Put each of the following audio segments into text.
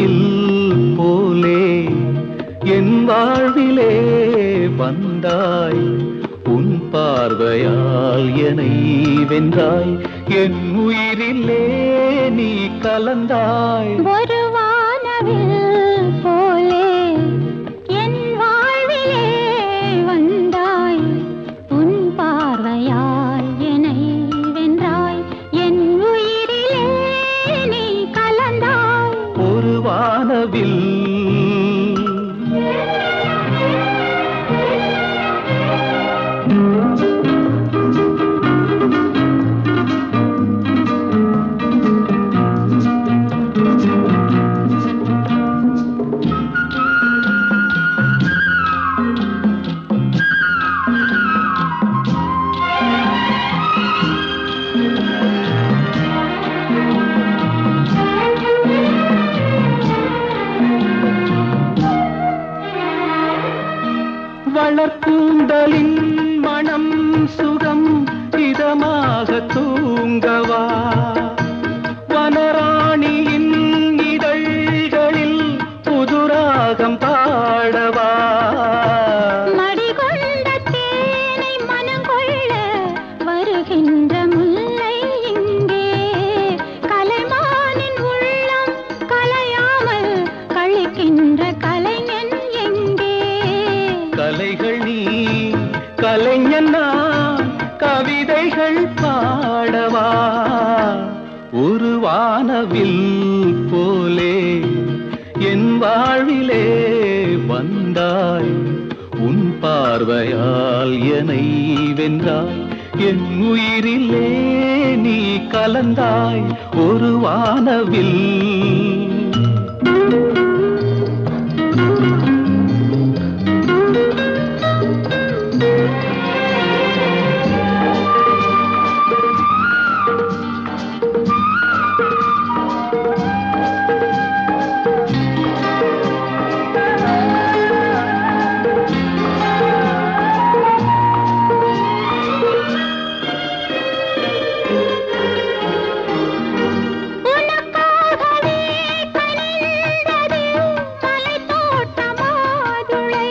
வானவில் போலே என் வாழ்விலே வந்தாய் உன் பார்வையால் என்னை வென்றாய் என் உயிரிலே நீ கலந்தாய் ஒரு வானவில் போலே என் வாழ்விலே வந்தாய் உன் பார்வையால் என்னை வென்றாய் என் உயிரிலே நீ கலந்தாய் ஒரு வானவில் வளர்க்கூந்தலின் மனம் சுகம் இதமாக தூங்கவா வனராணியின் இதழ்களில் புதுராகம் பாடவா மடிகொண்ட தேனை மனங்கொள்ள வருகின்ற முல்லை இங்கே கலைமானின் உள்ளம் கலையாமல் கழிக்கின்ற கலைஞன் எங்கே கலைகள் நீ கலைஞன் நான் கவிதைகள் பாடவா ஒரு வானவில் போலே என் வாழ்விலே வந்தாய் உன் பார்வையால் என்னை வென்றாய் என் உயிரிலே நீ கலந்தாய் ஒரு வானவில் உனக்காகவே கனிந்தது மலைத்தோட்ட மாதுளை.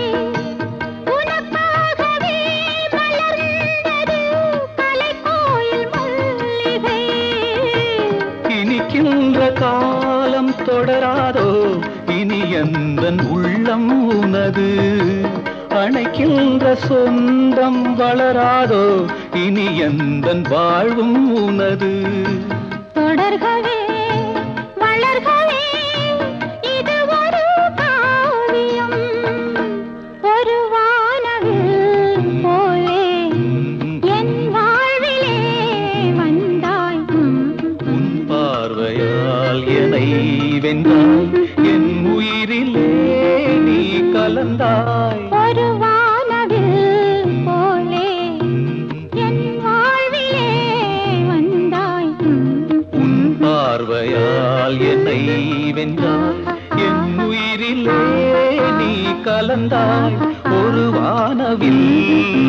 உனக்காகவே மலர்ந்தது கலைக்கோயில் மல்லிகை. இனிக்கின்ற காலம் தொடராதோ இனி எந்தன் உள்ளம் உனது அணைக்கின்ற சொந்தம் வளராதோ இனி எந்தன் வாழ்வும் உனது தொடர்கவே வளர்கவே இது ஒரு காவியம் ஒரு வானவில் போலே என் வாழ்விலே வந்தாய் உன் பார்வையால் என்னை வென்றாய் என் உயிரிலே நீ கலந்தாய் ஒரு வானவில் போலே என் வாழ்விலே வந்தாய் உன் பார்வையால் என்னை வென்றாய் என் உயிரிலே நீ கலந்தாய் ஒரு வானவில்